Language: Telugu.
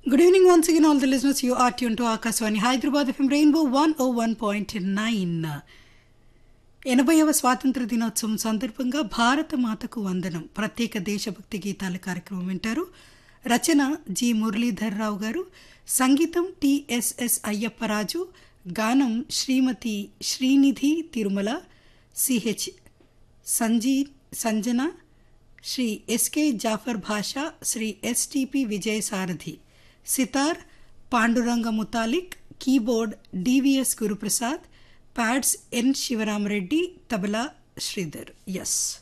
Good evening once again, all the listeners. You are tuned to Akaswani Hyderabad FM Rainbow 101.9. ఎనభైవ స్వాతంత్ర దినోత్సవం సందర్భంగా భారత మాతకు వందనం ప్రత్యేక దేశభక్తి గీతాల కార్యక్రమం వింటారు రచన జి మురళీధర్ రావు గారు సంగీతం టిఎస్ఎస్ అయ్యప్పరాజు గానం శ్రీమతి శ్రీనిధి తిరుమల సిహెచ్ సంజీ Sanjana Sri SK Jafar Bhasha Sri STP Vijay Sarathi sitar Panduranga Mutalik keyboard DVS Guruprasad pads N Sivaramireddy tabla Sridhar yes